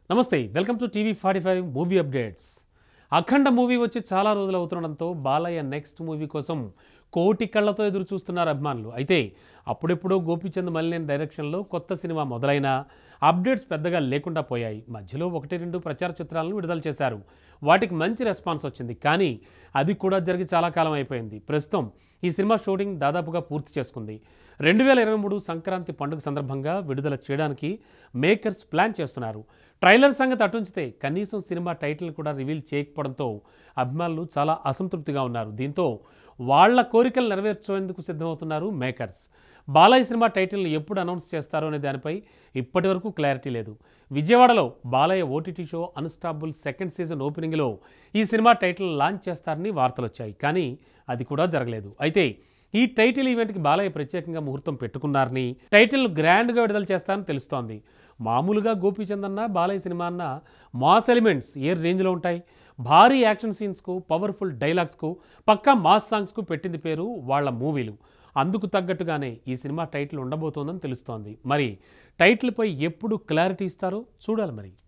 నమస్తే welcome to TV forty five movie updates Akhanda movie వచ్చి చాలా రోజులు అవుతుండడంతో బాలయ్య నెక్స్ట్ మూవీ కోసం కోటి కళ్ళతో ఎదురు చూస్తున్నారు అభిమానులు అయితే అప్పుడెప్పుడో గోపీచంద్ మల్లినేని డైరెక్షన్లో కొత్త సినిమా మొదలైన అప్డేట్స్ పెద్దగా లేకుండా పోయాయి మధ్యలో ఒకటి రెండు ప్రచార చిత్రాలను విడుదల చేశారు వాటికి మంచి రెస్పాన్స్ వచ్చింది కానీ అది కూడా జరిగి చాలా కాలం అయిపోయింది ప్రస్తుతం ఈ సినిమా షూటింగ్ దాదాపుగా పూర్తి చేసుకుంది రెండు వేల ఇరవై మూడు సంక్రాంతి పండుగ సందర్భంగా విడుదల చేయడానికి మేకర్స్ ప్లాన్ చేస్తున్నారు ట్రైలర్ సంగతి అటుంచితే కనీసం సినిమా టైటిల్ కూడా రివీల్ చేయకపోవడంతో అభిమానులు చాలా అసంతృప్తిగా ఉన్నారు దీంతో వాళ్ళ కోరికలు నెరవేర్చేందుకు సిద్ధమవుతున్నారు మేకర్స్ బాలయ్య సినిమా టైటిల్ని ఎప్పుడు అనౌన్స్ చేస్తారో అనే దానిపై ఇప్పటి వరకు క్లారిటీ లేదు విజయవాడలో Balayya OTT show Unstoppable second season ఓపెనింగ్లో ఈ సినిమా టైటిల్ లాంచ్ చేస్తారని వార్తలు వచ్చాయి కానీ అది కూడా జరగలేదు అయితే ఈ టైటిల్ ఈవెంట్కి బాలయ్య ప్రత్యేకంగా ముహూర్తం పెట్టుకున్నారని టైటిల్ గ్రాండ్గా విడుదల చేస్తారని తెలుస్తోంది మామూలుగా గోపీచంద్ అన్న బాలయ్య సినిమా అన్న మాస్ ఎలిమెంట్స్ ఏ రేంజ్లో ఉంటాయి భారీ యాక్షన్ సీన్స్కు పవర్ఫుల్ డైలాగ్స్కు పక్కా మాస్ సాంగ్స్కు పెట్టింది పేరు వాళ్ళ మూవీలు అందుకు తగ్గట్టుగానే ఈ సినిమా టైటిల్ ఉండబోతోందని తెలుస్తోంది మరి టైటిల్పై ఎప్పుడు క్లారిటీ ఇస్తారో చూడాలి మరి